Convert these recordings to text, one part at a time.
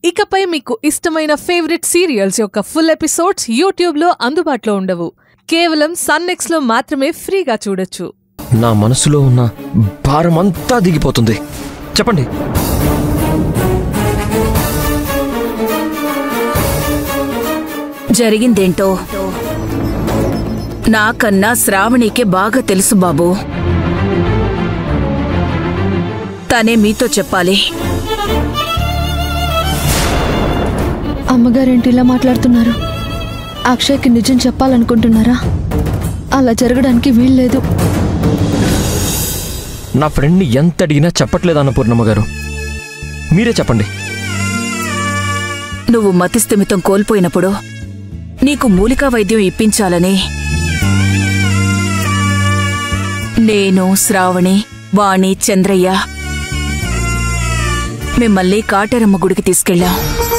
ఇకపై మీకు ఇష్టమైన ఫేవరెట్ సీరియల్స్ యొక్క ఫుల్ ఎపిసోడ్స్ యూట్యూబ్లో అందుబాటులో ఉండవు కేవలం సన్నెక్స్లో మాత్రమే ఫ్రీగా చూడొచ్చు నా మనసులో ఉన్న భారమంతా దిగిపోతుంది చెప్పండి జరిగిందేంటో నాకన్నా శ్రావణికే బాగా తెలుసు బాబు తనే మీతో చెప్పాలి అమ్మగారేంటి ఇలా మాట్లాడుతున్నారు అక్షయ్కి నిజం చెప్పాలనుకుంటున్నారా అలా జరగడానికి వీల్లేదు నా ఫ్రెండ్ని ఎంత అడిగినా చెప్పట్లేదు అన్నపూర్ణమ్మ గారు మీరే చెప్పండి నువ్వు మతిస్థిమితం కోల్పోయినప్పుడు నీకు మూలికా వైద్యం ఇప్పించాలని నేను శ్రావణి వాణి చంద్రయ్య మిమ్మల్ని కాటేరమ్మ గుడికి తీసుకెళ్ళాం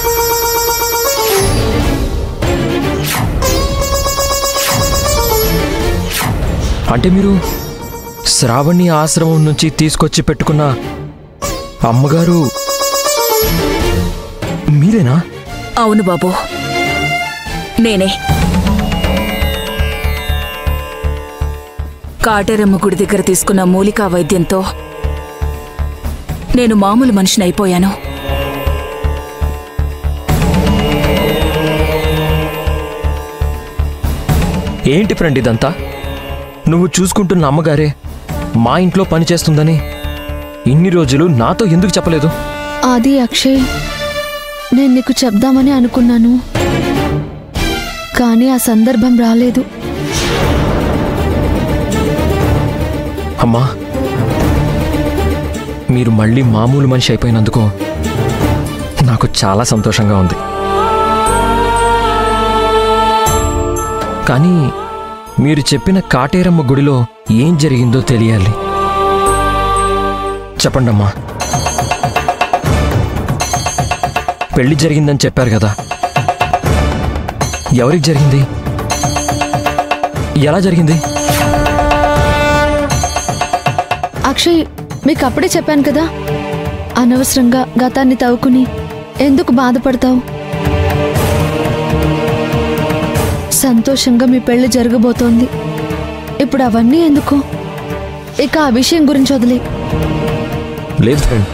అంటే మీరు శ్రావణి ఆశ్రమం నుంచి తీసుకొచ్చి పెట్టుకున్న అమ్మగారు మీరేనా అవును బాబు నేనే కాటేరమ్మ గుడి దగ్గర తీసుకున్న మూలికా వైద్యంతో నేను మామూలు మనిషిని అయిపోయాను ఏంటి ఫ్రెండ్ ఇదంతా నువ్వు చూసుకుంటున్న అమ్మగారే మా ఇంట్లో పని చేస్తుందని ఇన్ని రోజులు నాతో ఎందుకు చెప్పలేదు ఆది అక్షయ్ నేను నీకు చెప్దామని అనుకున్నాను కానీ ఆ సందర్భం రాలేదు అమ్మా మీరు మళ్ళీ మామూలు మనిషి అయిపోయినందుకు నాకు చాలా సంతోషంగా ఉంది కానీ మీరు చెప్పిన కాటేరమ్మ గుడిలో ఏం జరిగిందో తెలియాలి చెప్పండమ్మా పెళ్లి జరిగిందని చెప్పారు కదా ఎవరికి జరిగింది ఎలా జరిగింది అక్షయ్ మీకు అప్పుడే చెప్పాను కదా అనవసరంగా గతాన్ని తవ్వుకుని ఎందుకు బాధపడతావు సంతోషంగా మీ పెళ్లి జరగబోతోంది ఇప్పుడు అవన్నీ ఎందుకు ఇక ఆ విషయం గురించి వదిలే లేదు ఫ్రెండ్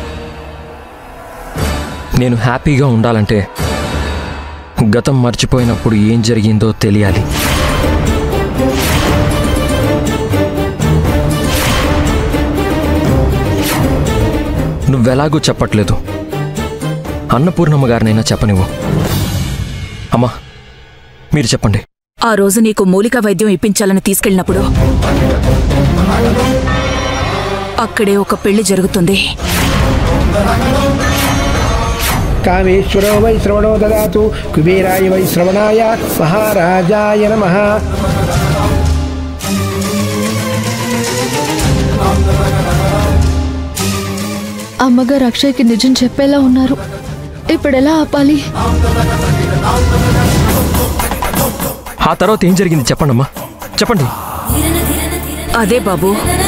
నేను హ్యాపీగా ఉండాలంటే గతం మర్చిపోయినప్పుడు ఏం జరిగిందో తెలియాలి నువ్వెలాగూ చెప్పట్లేదు అన్నపూర్ణమ్మ గారినైనా చెప్పనివ్వు అమ్మా మీరు చెప్పండి ఆ రోజు నీకు మూలికా వైద్యం ఇప్పించాలని తీసుకెళ్ళినప్పుడు అక్కడే ఒక పెళ్లి జరుగుతుంది కామేశ్వరో వై శ్రవణో దదాతు కుబేరాయ వై శ్రవణాయ మహారాజాయ నమ అమ్మగారు అక్షయ్కి నిజం చెప్పేలా ఉన్నారు ఇప్పుడు ఎలా ఆపాలి ఆ తర్వాత ఏం జరిగింది చెప్పండమ్మా చెప్పండి అదే బాబు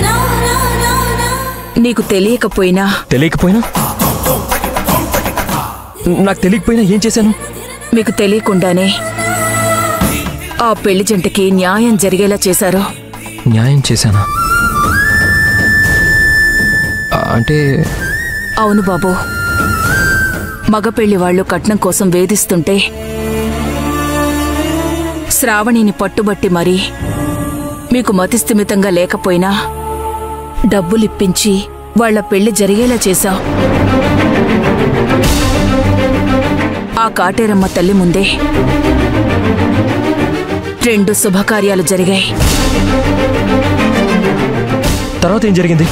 నీకు తెలియకపోయినా తెలియకపోయినా నాకు తెలియకపోయినా ఏం చేశాను మీకు తెలియకుండానే ఆ పెళ్లి జంటకి న్యాయం జరిగేలా చేశారు న్యాయం చేశానా ఆ, అంటే అవును బాబు మగ పెళ్లి వాళ్ళు కట్నం కోసం వేధిస్తుంటే శ్రావణిని పట్టుబట్టి మరీ మీకు మతిస్థిమితంగా లేకపోయినా డబ్బులిప్పించి వాళ్ళ పెళ్లి జరిగేలా చేశావు ఆ కాటేరమ్మ తల్లి ముందే రెండు శుభకార్యాలు జరిగాయి తర్వాత ఏం జరిగింది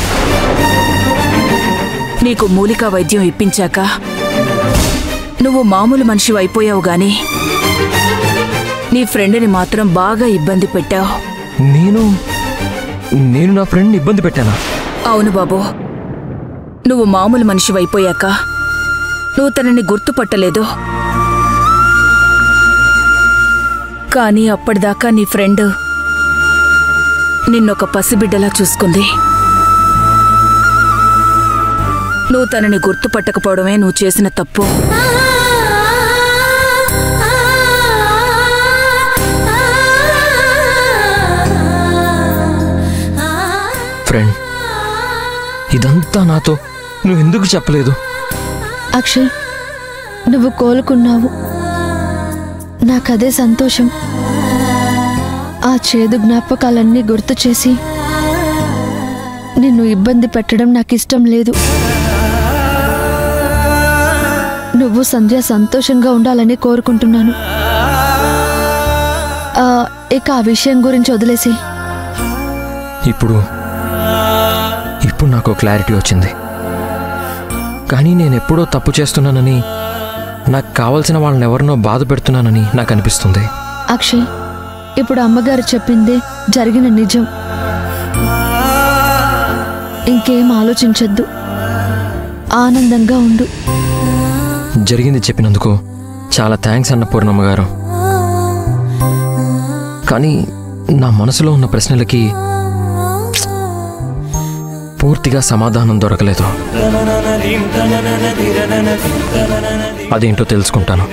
నీకు మూలికా వైద్యం ఇప్పించాక నువ్వు మామూలు మనిషి అయిపోయావు గాని నీ ఫ్రెండ్ని మాత్రం బాగా ఇబ్బంది పెట్టావు నేను నేను నా ఫ్రెండ్ని ఇబ్బంది పెట్టానా అవును బాబు నువ్వు మామూలు మనిషి అయిపోయాక నువ్వు తనని గుర్తుపట్టలేదు కానీ అప్పటిదాకా నీ ఫ్రెండ్ నిన్నొక పసిబిడ్డలా చూసుకుంది నువ్వు తనని గుర్తుపట్టకపోవడమే నువ్వు చేసిన తప్పు ఫ్రెండ్ ఇదంతా నాతో నువ్వు ఎందుకు చెప్పలేదు అక్షయ్ నువ్వు కోలుకున్నావు నాకదే సంతోషం ఆ చేదు జ్ఞాపకాలన్నీ గుర్తు చేసి నిన్ను ఇబ్బంది పెట్టడం నాకు ఇష్టం లేదు నువ్వు సంధ్య సంతోషంగా ఉండాలని కోరుకుంటున్నాను ఆ, ఇక ఆ విషయం గురించి వదిలేసి ఇప్పుడు ఇప్పుడు నాకు క్లారిటీ వచ్చింది కానీ నేను ఎప్పుడో తప్పు చేస్తున్నానని నాకు కావలసిన వాళ్ళని ఎవరినో బాధ పెడుతున్నానని నాకు అనిపిస్తుంది అక్షయ్ ఇప్పుడు అమ్మగారు చెప్పిందే జరిగిన నిజం ఇంకేం ఆలోచించొద్దు ఆనందంగా ఉండు జరిగింది చెప్పినందుకు చాలా థ్యాంక్స్ అన్న పూర్ణమ్మ గారు కానీ నా మనసులో ఉన్న ప్రశ్నలకి పూర్తిగా సమాధానం దొరకలేదు అదేంటో తెలుసుకుంటాను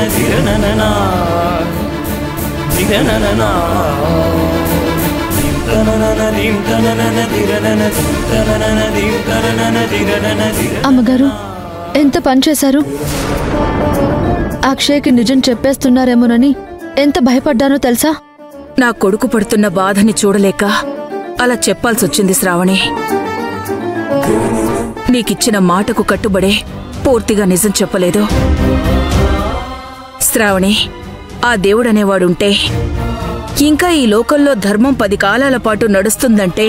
అమ్మగారు ఎంత పని చేశారు అక్షయ్కి నిజం చెప్పేస్తున్నారేమోనని ఎంత భయపడ్డానో తెలుసా నా కొడుకు పడుతున్న బాధని చూడలేక అలా చెప్పాల్సొచ్చింది శ్రావణి నీకిచ్చిన మాటకు కట్టుబడే పూర్తిగా నిజం చెప్పలేదు శ్రావణి ఆ దేవుడనేవాడుంటే ఇంకా ఈ లోకంలో ధర్మం పది కాలాల పాటు నడుస్తుందంటే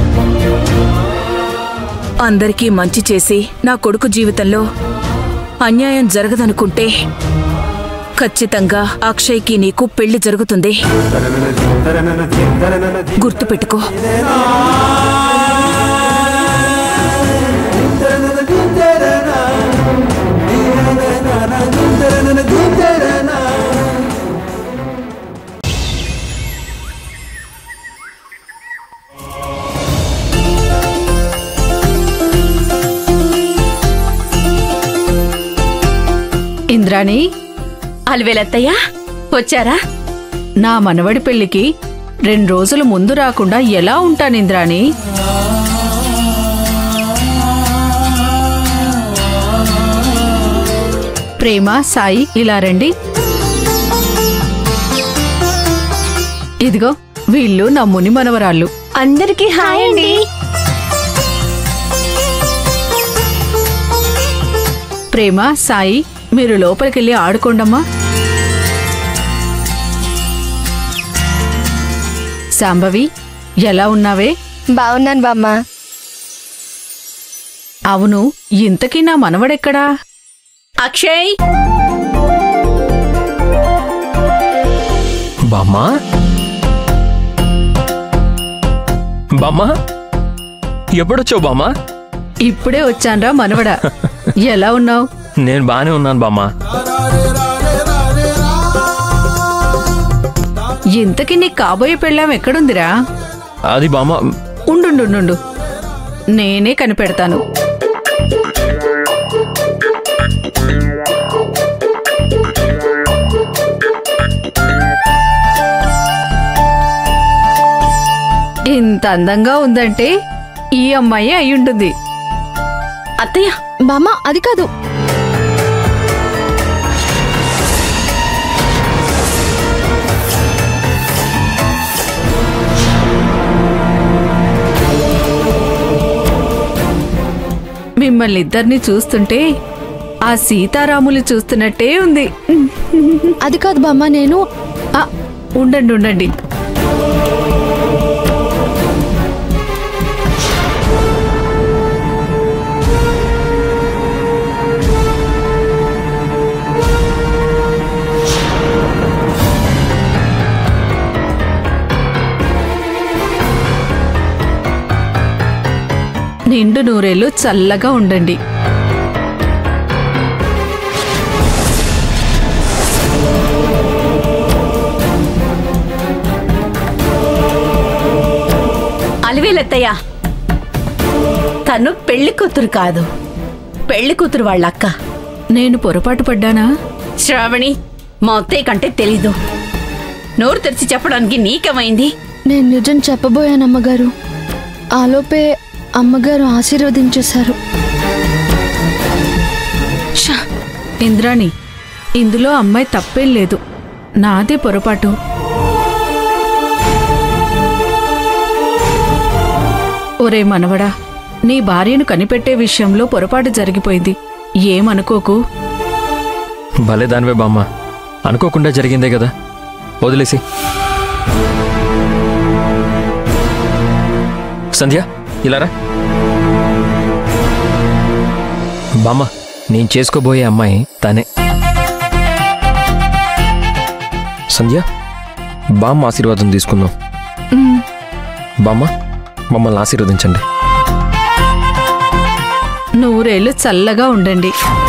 అందరికీ మంచి చేసి నా కొడుకు జీవితంలో అన్యాయం జరగదనుకుంటే ఖచ్చితంగా అక్షయ్కి నీకు పెళ్లి జరుగుతుంది గుర్తుపెట్టుకో ఇంద్రాణి అలివేలత్తయ్య వచ్చారా నా మనవడి పెళ్లికి రెండు రోజులు ముందు రాకుండా ఎలా ఉంటాను ఇంద్రాణి ప్రేమ సాయి ఇలా రండి ఇదిగో వీళ్ళు నా ముని మనవరాళ్ళు అందరికీ హాయ్ అండి ప్రేమ సాయి మీరు లోపలికెళ్ళి ఆడుకోండమ్మా శాంభవి ఎలా ఉన్నావే బాగున్నాను బామ్మ అవును ఇంతకీ నా మనవడెక్కడా అక్షయ్ బామ్మా బామ్మా ఎప్పుడొచ్చావు బామ్మా ఇప్పుడే వచ్చాన్రా మనవడా ఎలా ఉన్నావు నేను బాగానే ఉన్నాను బామ్మా ఇంతకీ నీ కాబోయే పెళ్ళాం ఎక్కడుందిరా అది బామ్మ ఉండుండుండు నేనే కనిపెడతాను ఇంత అందంగా ఉందంటే ఈ అమ్మాయి అయ్యుంటుంది అత్తయ్య బామ్మ అది కాదు మిమ్మల్ని ఇద్దరిని చూస్తుంటే ఆ సీతారాములు చూస్తున్నట్టే ఉంది అది కాదు బామ్మ నేను ఆ, ఉండండి ఉండండి నిండు నూరేళ్ళు చల్లగా ఉండండి అలివేలత్తయ్య తను పెళ్లి కూతురు కాదు పెళ్లి కూతురు వాళ్ళ అక్క నేను పొరపాటు పడ్డానా శ్రావణి మా అత్తయ్య కంటే తెలీదు నోరు తెరిచి చెప్పడానికి నీకేమైంది నేను నిజం చెప్పబోయానమ్మగారు ఆలోపే అమ్మగారు ఆశీర్వదించేశారు ఇంద్రాణి ఇందులో అమ్మాయి తప్పేం లేదు నాదే పొరపాటు ఒరే మనవడా నీ భార్యను కనిపెట్టే విషయంలో పొరపాటు జరిగిపోయింది ఏమనుకోకు భలే దానివే బామ్మ అనుకోకుండా జరిగిందే కదా వదిలేసి సంధ్య ఇలారా బామ్మ నేను చేసుకోబోయే అమ్మాయి తనే సంధ్య బామ్మ ఆశీర్వాదం తీసుకుందాం బామ్మ మమ్మల్ని ఆశీర్వదించండి నూరేళ్లు చల్లగా ఉండండి